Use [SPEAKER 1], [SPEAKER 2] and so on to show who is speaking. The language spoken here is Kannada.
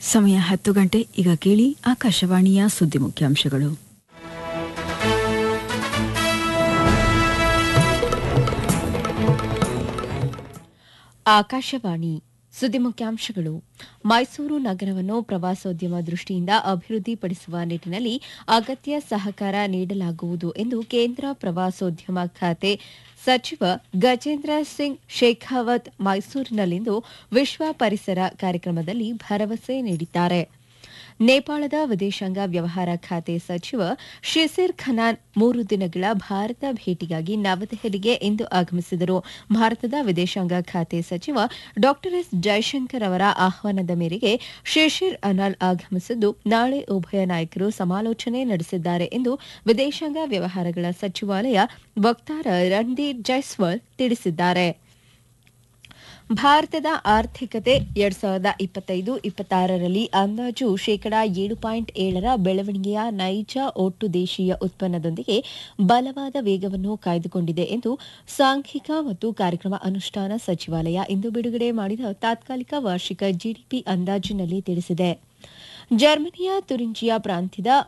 [SPEAKER 1] ಸಮಯ ಹತ್ತು ಗಂಟೆ ಈಗ ಕೇಳಿ ಆಕಾಶವಾಣಿಯ ಸುದ್ದಿ ಮುಖ್ಯಾಂಶಗಳು
[SPEAKER 2] ಆಕಾಶವಾಣಿ ಸುದ್ದಿ ಮುಖ್ಯಾಂಶಗಳು ಮೈಸೂರು ನಗರವನ್ನು ಪ್ರವಾಸೋದ್ಯಮ ದೃಷ್ಟಿಯಿಂದ ಅಭಿವೃದ್ಧಿಪಡಿಸುವ ನಿಟ್ಟಿನಲ್ಲಿ ಅಗತ್ಯ ಸಹಕಾರ ನೀಡಲಾಗುವುದು ಎಂದು ಕೇಂದ್ರ ಪ್ರವಾಸೋದ್ಯಮ ಖಾತೆ ಸಚಿವ ಗಜೇಂದ್ರ ಸಿಂಗ್ ಶೇಖಾವತ್ ಮೈಸೂರಿನಲ್ಲಿಂದು ವಿಶ್ವ ಪರಿಸರ ಕಾರ್ಯಕ್ರಮದಲ್ಲಿ ಭರವಸೆ ನೀಡಿದ್ದಾರೆ ನೇಪಾಳದ ವಿದೇಶಾಂಗ ವ್ಯವಹಾರ ಖಾತೆ ಸಚಿವ ಶಿಸಿರ್ ಖನಾನ್ ಮೂರು ದಿನಗಳ ಭಾರತ ಭೇಟಿಗಾಗಿ ನವದೆಹಲಿಗೆ ಇಂದು ಆಗಮಿಸಿದರು ಭಾರತದ ವಿದೇಶಾಂಗ ಖಾತೆ ಸಚಿವ ಡಾ ಎಸ್ ಜೈಶಂಕರ್ ಅವರ ಆಹ್ವಾನದ ಮೇರೆಗೆ ಶಿಶಿರ್ ಅನಾಲ್ ಆಗಮಿಸಿದ್ದು ನಾಳೆ ಉಭಯ ನಾಯಕರು ಸಮಾಲೋಚನೆ ನಡೆಸಿದ್ದಾರೆ ಎಂದು ವಿದೇಶಾಂಗ ವ್ಯವಹಾರಗಳ ಸಚಿವಾಲಯ ವಕ್ತಾರ ರಣದೀರ್ ಜೈಸ್ವಾಲ್ ತಿಳಿಸಿದ್ದಾರೆ ಭಾರತದ ಆರ್ಥಿಕತೆ ಎರಡ್ ಸಾವಿರದ ಇಪ್ಪತ್ತೈದು ಇಪ್ಪತ್ತಾರರಲ್ಲಿ ಅಂದಾಜು ಶೇಕಡಾ ಏಳು ಪಾಯಿಂಟ್ ಏಳರ ಬೆಳವಣಿಗೆಯ ನೈಜ ಒಟ್ಟು ದೇಶೀಯ ಉತ್ಪನ್ನದೊಂದಿಗೆ ಬಲವಾದ ವೇಗವನ್ನು ಕಾಯ್ದುಕೊಂಡಿದೆ ಎಂದು ಸಾಂಖ್ಯಿಕ ಮತ್ತು ಕಾರ್ಯಕ್ರಮ ಅನುಷ್ಠಾನ ಸಚಿವಾಲಯ ಇಂದು ಬಿಡುಗಡೆ ಮಾಡಿದ ತಾತ್ಕಾಲಿಕ ವಾರ್ಷಿಕ ಜಿಡಿಪಿ ಅಂದಾಜಿನಲ್ಲಿ ತಿಳಿಸಿದೆ ಜರ್ಮನಿಯ ತುರಿಂಜಿಯಾ ಪ್ರಾಂತ್ಯದ